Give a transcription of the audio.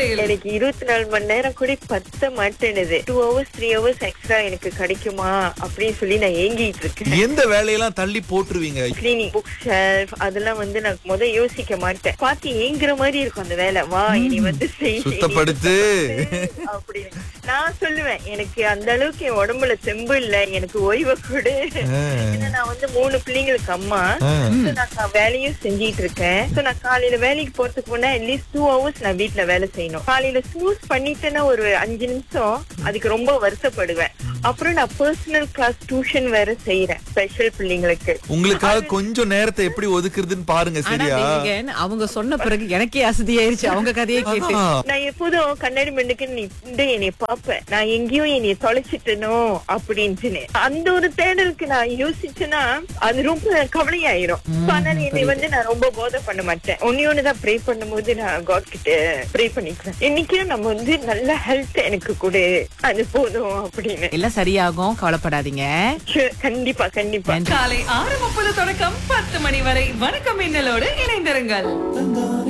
வேலையில் எனக்கு இருபத்தி நாலு மணி நேரம் கூட பத்த மாட்டேனுது two hours three hours extra எனக்கு கிடைக்குமா அப்படின்னு சொல்லி நான் ஏங்கிட்டு இருக்கேன் எந்த வேலையெல்லாம் தள்ளி போட்டுருவீங்க கிளீனிங் புக் ஷெல்ஃப் அதெல்லாம் வந்து நான் முத யோசிக்க மாட்டேன் பார்த்து ஏங்குற மாதிரி இருக்கும் அந்த வேலை வா இனி வந்து செய் இனி சுத்தப்படுத்து. வந்து அப்படின்னு நான் சொல்லுவேன் எனக்கு அந்த அளவுக்கு என் உடம்புல தெம்பு இல்ல எனக்கு ஓய்வு கொடு ஏன்னா நான் வந்து மூணு பிள்ளைங்களுக்கு அம்மா ஆ. So, நான் கா- வேலையும் செஞ்சிட்டு இருக்கேன் So, நான் காலையில வேலைக்கு போறதுக்கு முன்னா அட்லீஸ்ட் டூ ஹவர்ஸ் நான் வீட்ல வேலை செய்யணும் காலையில ஸ்னூஸ் பண்ணிட்டேன்னா ஒரு அஞ்சு நிமிஷம் அதுக்கு ரொம்ப வருத்தப்படுவேன் அப்புறம் நான் பர்சனல் கிளாஸ் டியூஷன் வேற செய்யறேன் ஸ்பெஷல் பிள்ளைங்களுக்கு உங்களுக்காக கொஞ்சம் நேரத்தை எப்படி ஒதுக்குறதுன்னு பாருங்க ஆனா சரியா தேவிகன், அவங்க சொன்ன பிறகு எனக்கே அசதியாயிருச்சு அவங்க கதையை கேட்டு ஆ. நான் எப்போதும் கண்ணாடி மண்டுக்கு நீ இந்த என்னைய பாப்பேன் நான் எங்கேயோ என்னைய தொலைச்சிட்டனோ அப்படின்ட்டுன்னு அந்த ஒரு தேடலுக்கு நான் யோசிச்சேன்னா அது ரொம்ப கவலையாயிரும் So, அதனால என்னை வந்து நான் ரொம்ப போதை பண்ண மாட்டேன் ஒன்னே ஒண்ணுதான் ப்ரே பண்ணும்போது நான் காட் கிட்ட ப்ரே பண்ணிக்குவேன் இன்னைக்கும் நம்ம வந்து நல்ல ஹெல்த் எனக்கு கொடு அது போதும் அப்படின்னு எல்லாம் சரியாகும் கவலைப்படாதீங்க Sure, கண்டிப்பா கண்டிப்பா நன்றி. காலை ஆறு முப்பது தொடக்கம் பத்து மணி வரை வணக்கம் மின்னலோடு இணைந்திருங்கள்